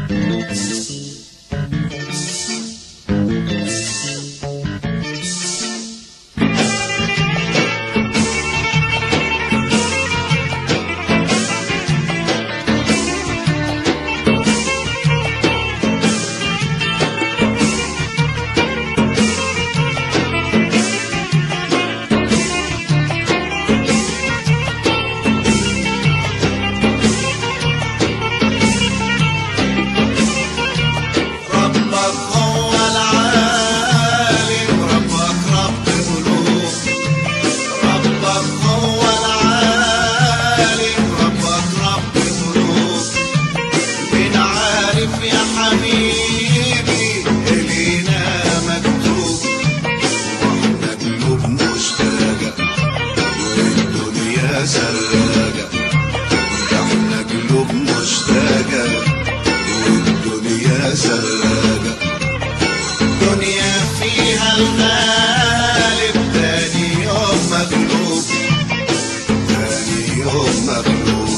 ربك هو العالم ربك رب قلوب ربك هو العالم ربك رب قلوب بنعرف يا حبيبي إلينا مكتوب واحنا قلوب مشتاقة والدنيا سراجة احنا قلوب مشتاقة والدنيا سراجة دنيا فيها الغالب تاني يوم مغلوب تاني يوم مغلوب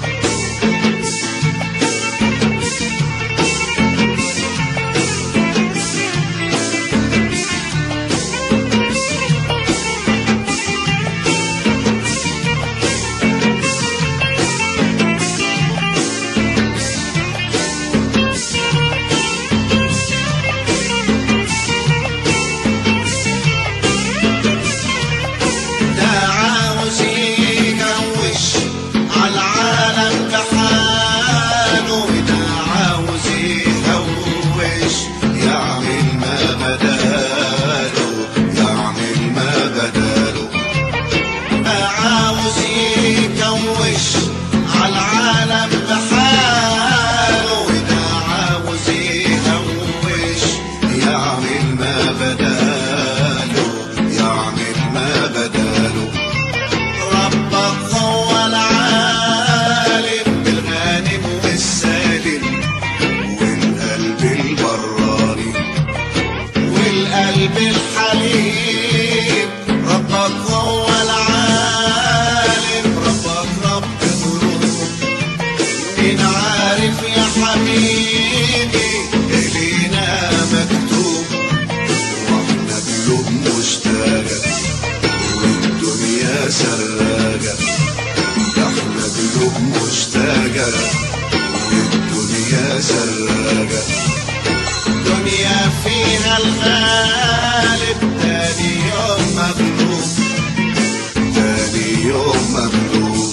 ده عاوز يجوش عالعالم بحاله ده عاوز يهوش يعمل ما بداله يعمل ما بداله ده عاوز يكوش عالعالم بحاله ده عاوز يهوش يعمل ما بداله يعمل ما بداله ربك هو العالم بالغانم والسالم والقلب البراني والقلب الحليم ربك هو العالم ربك رب قلوب مين عارف يا حبيبي إلينا مكتوب واحنا قلوب مشتاقة والدنيا سراجة احنا قلوب مشتاقة والدنيا سراجة دنيا فيها الغالب تاني يوم مغلوب تاني يوم مغلوب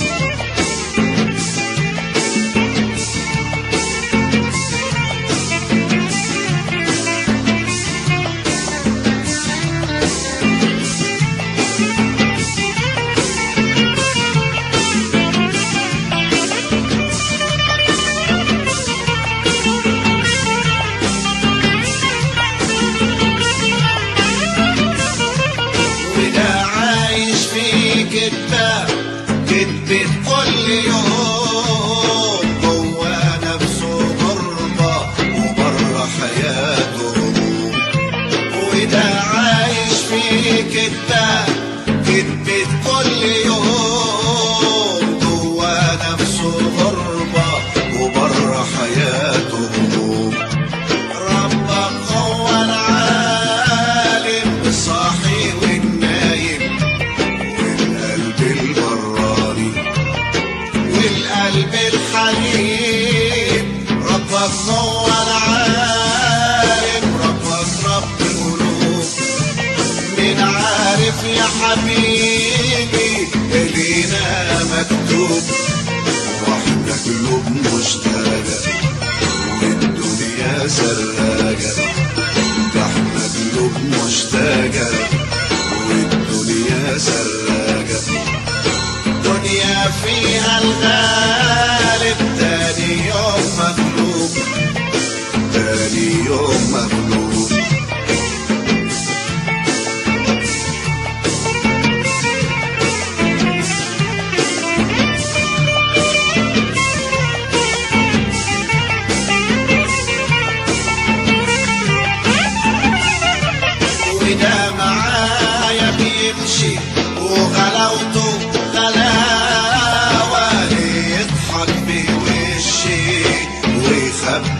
وده عايش في كدبة كدبة كل يوم جوا نفسه غربة وبره حياته هموم وده عايش في كدبة كدبة كل يوم جوا نفسه غربة وبره حياته هموم ربك هو العالم الصاحي والنايم والقلب البراني والقلب الحليم ربك هو العالم ربك رب القلوب مين عارف يا حبيبي إلينا مكتوب واحنا قلوب مشتاقة والدنيا سراجة ده احنا قلوب مشتاقة والدنيا سراجة دنيا فيها الغالب تاني يوم مغلوب تاني يوم مغلوب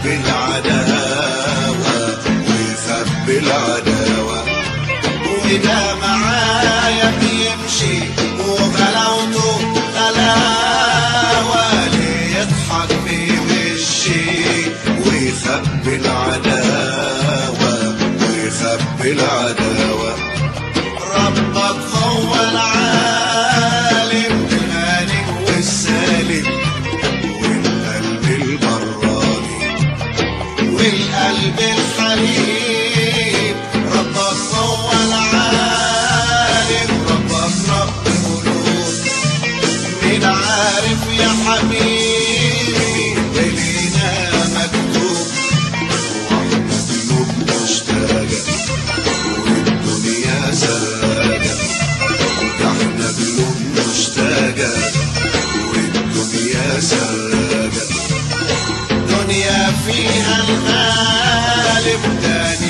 ويخبي العداوة ويخبي العداوة وده معايا بيمشي وغلاوته غلاوة ليه يضحك في وشي ويخبي العداوة ويخبي العداوة ربك هو العالم الغالب والسالم والقلب البراني والقلب الحليم ربك هو العالم ربك رب قلوب مين عارف يا حبيبي إلينا مكتوب واحنا قلوب مشتاقة والدنيا سراجة احنا قلوب مشتاقة والدنيا سراجة دنيا فيها الغالب تاني